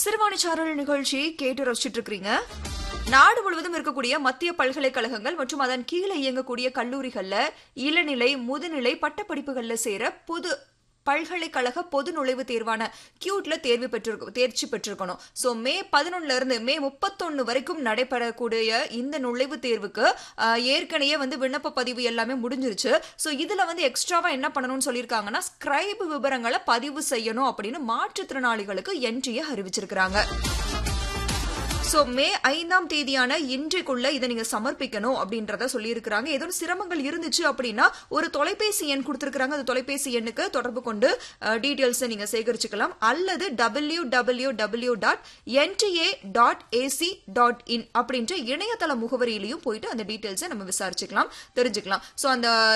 சிறுவாணிச்சாரல் நிகழ்ச்சி கேட்டு ரசிச்சிட்டு இருக்கிறீங்க நாடு முழுவதும் இருக்கக்கூடிய மத்திய பல்கலைக்கழகங்கள் மற்றும் அதன் கீழே இயங்கக்கூடிய கல்லூரிகள்ல இளநிலை முதுநிலை பட்டப்படிப்புகள்ல சேர புது பல்கலைக்கழக பொது நுழைவுத் தேர்வான கியூட்ல தேர்வு பெற்றிருக்க தேர்ச்சி பெற்றிருக்கணும் ஸோ மே பதினொன்னுல இருந்து மே முப்பத்தொன்னு வரைக்கும் நடைபெறக்கூடிய இந்த நுழைவுத் தேர்வுக்கு ஆஹ், ஏற்கனவே வந்து விண்ணப்ப பதிவு எல்லாமே முடிஞ்சிருச்சு ஸோ இதுல வந்து எக்ஸ்ட்ராவா என்ன பண்ணணும்னு சொல்லியிருக்காங்கன்னா ஸ்கிரைப் விவரங்களை பதிவு செய்யணும் அப்படின்னு மாற்றுத்திறனாளிகளுக்கு என்ட்ரியை அறிவிச்சிருக்கிறாங்க சோ மே ஐந்தாம் தேதியான இன்றைக்குள்ள இதை நீங்க சமர்ப்பிக்கணும் அப்படின்றத சொல்லியிருக்கிறாங்க ஏதோ சிரமங்கள் இருந்துச்சு அப்படின்னா ஒரு தொலைபேசி எண் கொடுத்திருக்காங்க அந்த தொலைபேசி எண்ணுக்கு தொடர்பு கொண்டு டீடைல்ஸ் நீங்க சேகரிச்சுக்கலாம் அல்லது W W W dot NTA dot AC dot in அப்படின்ற இணையதள முகவரியிலையும் போயிட்டு அந்த டீடைல்ஸை நம்ம விசாரிச்சுக்கலாம் தெரிஞ்சுக்கலாம் சோ அந்த